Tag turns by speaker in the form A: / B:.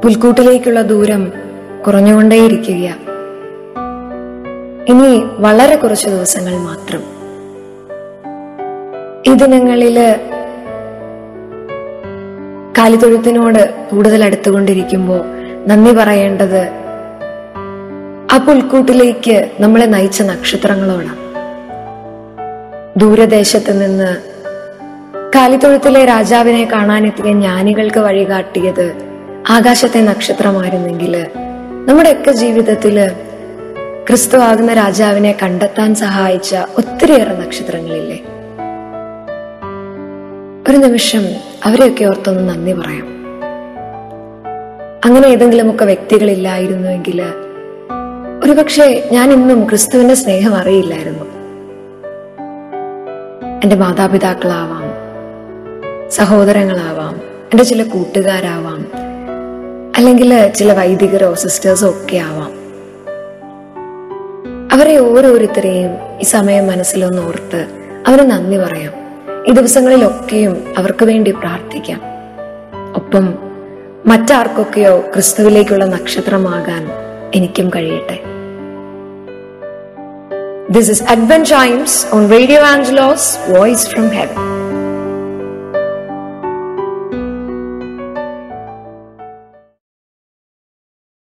A: പുൽക്കൂട്ടിലേക്കുള്ള ദൂരം കുറഞ്ഞുകൊണ്ടേയിരിക്കുക ഇനി വളരെ കുറച്ച് ദിവസങ്ങൾ മാത്രം ഈ ദിനങ്ങളില് കാലിത്തൊഴുത്തിനോട് കൂടുതൽ അടുത്തുകൊണ്ടിരിക്കുമ്പോൾ നന്ദി പറയേണ്ടത് ആ പുൽക്കൂട്ടിലേക്ക് നമ്മളെ നയിച്ച നക്ഷത്രങ്ങളോടാണ് ദൂരദേശത്ത് നിന്ന് കാലിത്തൊഴുത്തിലെ രാജാവിനെ കാണാനെത്തിയ ജ്ഞാനികൾക്ക് വഴികാട്ടിയത് ആകാശത്തെ നക്ഷത്രമായിരുന്നെങ്കിൽ നമ്മുടെയൊക്കെ ജീവിതത്തില് ക്രിസ്തു ആകുന്ന രാജാവിനെ കണ്ടെത്താൻ സഹായിച്ച ഒത്തിരിയേറെ നക്ഷത്രങ്ങളില്ലേ ഒരു നിമിഷം അവരെയൊക്കെ ഓർത്തൊന്ന് നന്ദി പറയാം അങ്ങനെ ഏതെങ്കിലുമൊക്കെ വ്യക്തികളില്ലായിരുന്നുവെങ്കിൽ ഒരുപക്ഷെ ഞാൻ ഇന്നും ക്രിസ്തുവിന്റെ സ്നേഹം അറിയില്ലായിരുന്നു എന്റെ മാതാപിതാക്കളാവാം സഹോദരങ്ങളാവാം എന്റെ ചില കൂട്ടുകാരാവാം അല്ലെങ്കിൽ ചില വൈദികരോ സിസ്റ്റേഴ്സോ ഒക്കെ ആവാം അവരെ ഓരോരുത്തരെയും ഈ സമയം മനസ്സിലൊന്ന് ഓർത്ത് അവന് നന്ദി പറയാം ഈ ദിവസങ്ങളിലൊക്കെയും അവർക്ക് വേണ്ടി പ്രാർത്ഥിക്കാം ഒപ്പം മറ്റാർക്കൊക്കെയോ ക്രിസ്തുവിലേക്കുള്ള നക്ഷത്രമാകാൻ എനിക്കും കഴിയട്ടെ this is advent times on radio Angelos voice from heaven